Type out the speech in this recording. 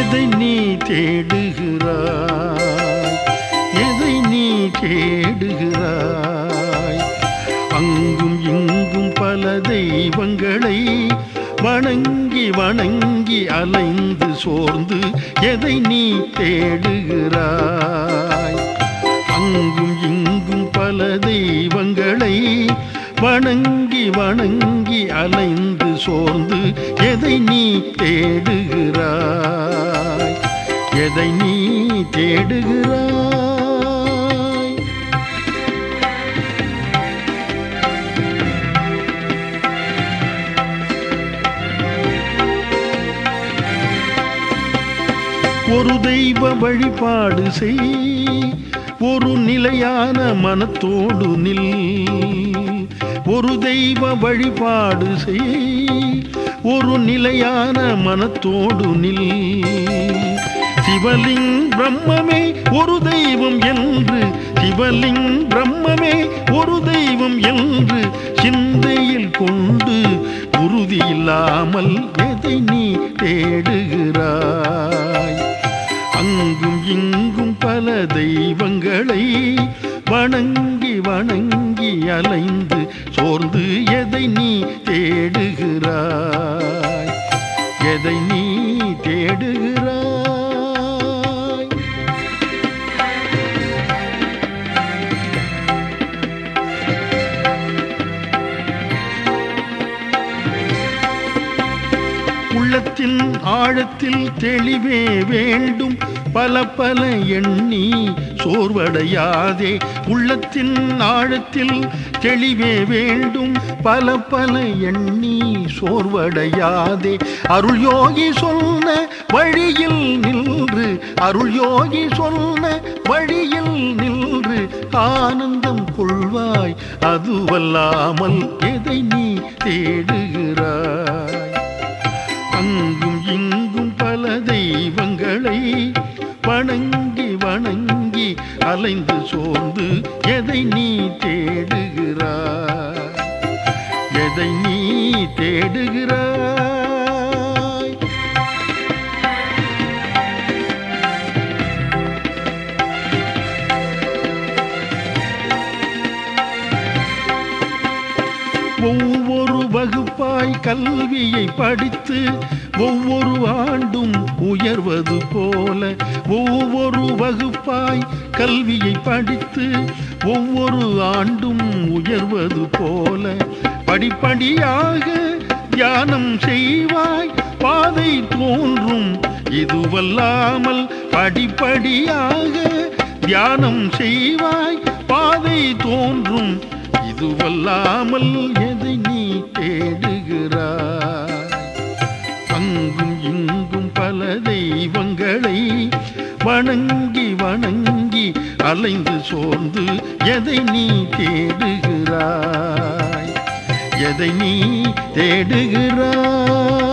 எதை நீ தேடுகிறாய் எதை நீ தேடுகிறாய் அங்கும் இங்கும் பல தெய்வங்களை வணங்கி வணங்கி அலைந்து சோர்ந்து எதை நீ தேடுகிறாய் அங்கும் இங்கும் பல தெய்வங்களை வணங்கி வணங்கி அலைந்து சோர்ந்து எதை நீ தேடுகிறாய் எதை நீ தேடுகிறாய் ஒரு தெய்வ வழிபாடு செய் ஒரு நிலையான மனத்தோடு நில் ஒரு தெய்வ வழிபாடு செய் ஒரு நிலையான மனத்தோடு நில் சிவலிங் பிரம்மமே ஒரு தெய்வம் என்று சிவலிங் பிரம்மமே ஒரு தெய்வம் என்று சிந்தையில் கொண்டு உறுதி இல்லாமல் எதை நீ தேடுகிறாய் அங்கும் இங்கும் பல தெய்வங்களை வணங்கி வணங்கி அலைந்து சோர்ந்து எதை நீ தேடுகிறாய் எதை நீ தேடுகிறாய் உள்ளத்தின் ஆழத்தில் தெளிவே வேண்டும் பல பல எண்ணி சோர்வடையாதே உள்ளத்தின் ஆழத்தில் தெளிவே வேண்டும் பல பல எண்ணி சோர்வடையாதே அருள் யோகி சொன்ன வழியில் நின்று அருள் யோகி சொன்ன வழியில் நின்று ஆனந்தம் கொள்வாய் அதுவல்லாமல் எதை நீ தேடுகிறாய் அங்கும் இங்கும் பல தெய்வங்களை வணங்கி வணங்கி அலைந்து சோர்ந்து எதை நீ தேடுகிறாய் எதை நீ தேடுகிறாய் ஒவ்வொரு வகுப்பாய் கல்வியை படித்து ஒவ்வொரு ஆண்டும் உயர்வது போல ஒவ்வொரு வகுப்பாய் கல்வியை படித்து ஒவ்வொரு ஆண்டும் உயர்வது போல படிப்படியாக தியானம் செய்வாய் பாதை தோன்றும் இதுவல்லாமல் படிப்படியாக தியானம் செய்வாய் பாதை தோன்றும் இதுவல்லாமல் எதை நீ தேடுகிறாய் அங்கும் இங்கும் பல தெய்வங்களை வணங்கி வணங்கி அலைந்து சோர்ந்து எதை நீ தேடுகிறாய் எதை நீ தேடுகிறாய்